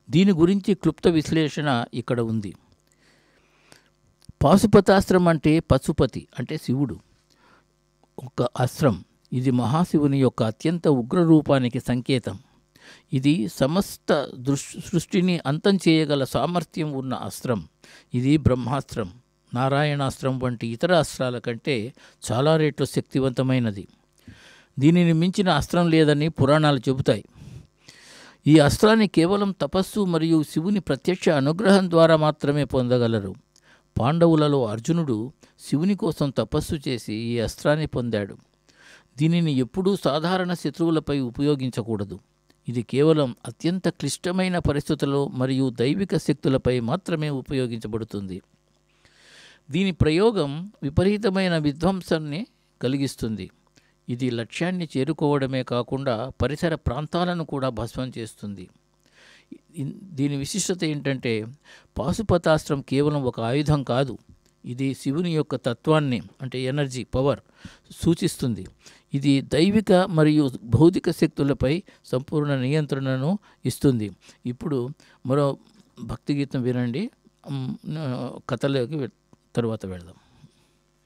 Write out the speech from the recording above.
దీని గురించి క్లుప్త విశ్లేషణ ఇక్కడ ఉంది పాశుపతాస్త్రం అంటే పశుపతి అంటే శివుడు ఒక అస్త్రం ఇది మహాశివుని యొక్క అత్యంత ఉగ్ర రూపానికి సంకేతం ఇది సమస్త దృష్ సృష్టిని అంతం చేయగల సామర్థ్యం ఉన్న అస్త్రం ఇది బ్రహ్మాస్త్రం నారాయణాస్త్రం వంటి ఇతర అస్త్రాల కంటే చాలా రెట్లు శక్తివంతమైనది దీనిని మించిన అస్త్రం లేదని పురాణాలు చెబుతాయి ఈ అస్త్రాన్ని కేవలం తపస్సు మరియు శివుని ప్రత్యక్ష అనుగ్రహం ద్వారా మాత్రమే పొందగలరు పాండవులలో అర్జునుడు శివుని కోసం తపస్సు చేసి ఈ అస్త్రాన్ని పొందాడు దీనిని ఎప్పుడూ సాధారణ శత్రువులపై ఉపయోగించకూడదు ఇది కేవలం అత్యంత క్లిష్టమైన పరిస్థితుల్లో మరియు దైవిక శక్తులపై మాత్రమే ఉపయోగించబడుతుంది దీని ప్రయోగం విపరీతమైన విధ్వంసాన్ని కలిగిస్తుంది ఇది లక్ష్యాన్ని చేరుకోవడమే కాకుండా పరిసర ప్రాంతాలను కూడా భస్మం చేస్తుంది ఇన్- దీని విశిష్టత ఏంటంటే పాశుపతాస్త్రం కేవలం ఒక ఆయుధం కాదు ఇది శివుని యొక్క తత్వాన్ని అంటే ఎనర్జీ పవర్ సూచిస్తుంది ఇది దైవిక మరియు భౌతిక శక్తులపై సంపూర్ణ నియంత్రణను ఇస్తుంది ఇప్పుడు మరో భక్తి గీతం వినండి మ్, కథలోకి వె- తరువాత వెళదాం